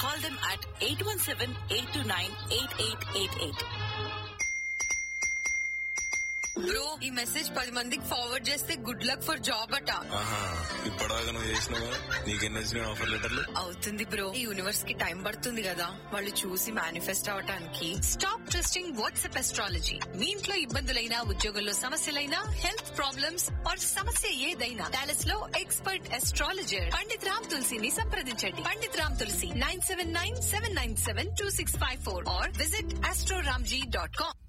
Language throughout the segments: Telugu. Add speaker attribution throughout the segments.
Speaker 1: Call them at 817-829-8888.
Speaker 2: బ్రో ఈ మెసేజ్ పది మందికి ఫార్వర్డ్ చేస్తే గుడ్ లక్ ఫర్ జాబ్ అట
Speaker 3: ఆహా ఇప్పటిదాకా నువ్వు చేసినావా నీకెన్ని వచ్చినాయి ఆఫర్ లెటర్లు
Speaker 2: అవుతుంది బ్రో ఈ యూనివర్స్ కి టైం పడుతుంది కదా వాళ్ళు చూసి మేనిఫెస్ట్ అవటానికి స్టాప్ ట్రస్టింగ్ వాట్సాప్ ఎస్ట్రాలజీ మీ ఇంట్లో ఇబ్బందులైనా ఉద్యోగంలో సమస్యలైనా హెల్త్ ప్రాబ్లమ్స్ ఆర్ సమస్య ఏదైనా డాలస్ లో ఎక్స్పర్ట్ ఎస్ట్రాలజర్ పండిత్ రామ్ తులసిని సంప్రదించండి Pandit Ram Tulasi nine seven nine seven nine seven two six five four or visit astroramji dot com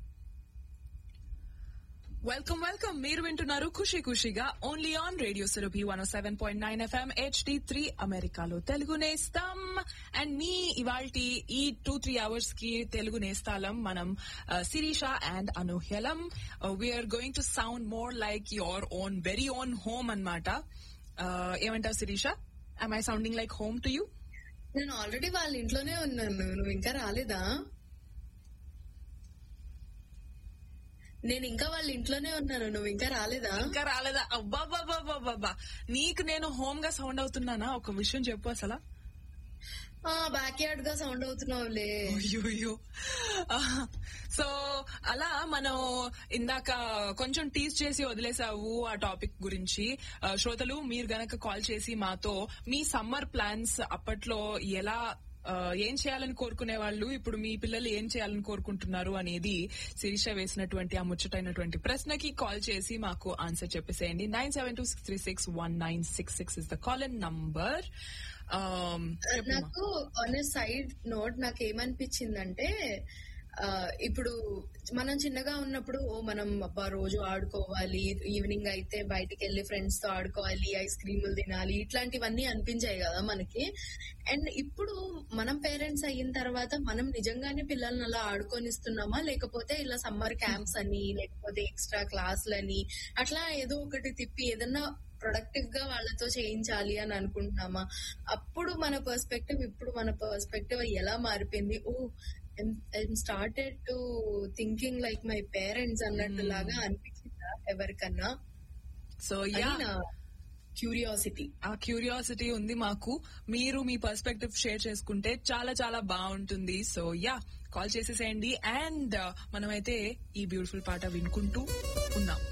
Speaker 4: welcome welcome మీరు వింటున్నారు ఖుషి ఖుషిగా only on radio Surabhi one seven point nine FM HD three అమెరికాలో తెలుగు నేస్తాం అండ్ మీ ఇవాల్టి ఈ టూ త్రీ అవర్స్ కి తెలుగు నేస్తాలం మనం శిరీష అండ్ అనూహ్యలం we're going to sound more like your own very own home అన్నమాట ఏమంటావు Sirisha I I sounding like home to you
Speaker 5: నేను ఆల్రెడీ వాళ్ళ ఇంట్లోనే ఉన్నాను నువ్వు ఇంకా రాలేదా నేను ఇంకా వాళ్ళ ఇంట్లోనే ఉన్నాను నువ్వు ఇంకా రాలేదా
Speaker 4: ఇంకా రాలేదా అబ్బాబాబాబాబా నీకు నేను హోమ్ గా సౌండ్ అవుతున్నానా ఒక విషయం చెప్పు అసలు
Speaker 5: ఆ బ్యాక్ యార్డ్ గా సౌండ్ అవుతున్నావులే
Speaker 4: అయ్యో సో అలా మనం ఇందాక కొంచెం టీజ్ చేసి వదిలేసావు ఆ టాపిక్ గురించి ఆ, శ్రోతలు మీరు గనక కాల్ చేసి మాతో మీ సమ్మర్ ప్లాన్స్ అప్పట్లో ఎలా ఆ, ఏం చేయాలని కోరుకునే వాళ్ళు ఇప్పుడు మీ పిల్లలు ఏం చేయాలని కోరుకుంటున్నారు అనేది శిరీష వేసినటువంటి ఆ ముచ్చటైనటువంటి ప్రశ్నకి కాల్ చేసి మాకు ఆన్సర్ చెప్పేసేయండి nine seven two six three six one nine six six is the call and number
Speaker 5: నాకు ఆన్ సైడ్ నోట్ నాకు ఏమనిపించిందంటే ఆ, ఇప్పుడు మనం చిన్నగా ఉన్నప్పుడు ఓ మనం అబ్బా రోజు ఆడుకోవాలి ఈవినింగ్ అయితే బయటికి వెళ్ళి ఫ్రెండ్స్ తో ఆడుకోవాలి ఐస్ క్రీములు తినాలి ఇట్లాంటివన్నీ అనిపించాయి కదా మనకి అండ్ ఇప్పుడు మనం పేరెంట్స్ అయిన తర్వాత మనం నిజంగానే పిల్లల్ని అలా ఆడుకొనిస్తున్నామా లేకపోతే ఇలా సమ్మర్ క్యాంప్స్ అని లేకపోతే ఎక్స్ట్రా క్లాసులని అట్లా ఏదో ఒకటి తిప్పి ఏదన్నా ప్రొడక్టివ్ గా వాళ్ళతో చేయించాలి అని అనుకుంటున్నామా అప్పుడు మన పర్స్పెక్టివ్ ఇప్పుడు మన పర్స్పెక్టివ్ ఎలా మారిపోయింది oh I'm started to thinking like my parents అన్నట్టు లాగా అనిపించిందా ఎవరికన్నా
Speaker 4: సో
Speaker 5: అని
Speaker 4: యా
Speaker 5: నా క్యూరియాసిటీ
Speaker 4: ఆ క్యూరియాసిటీ ఉంది మాకు మీరు మీ పర్స్పెక్టివ్ షేర్ చేసుకుంటే చాలా చాలా బాగుంటుంది సో యా కాల్ చేసేసేయండి అండ్ మనమైతే ఈ బ్యూటిఫుల్ పాట వినుకుంటూ ఉన్నాం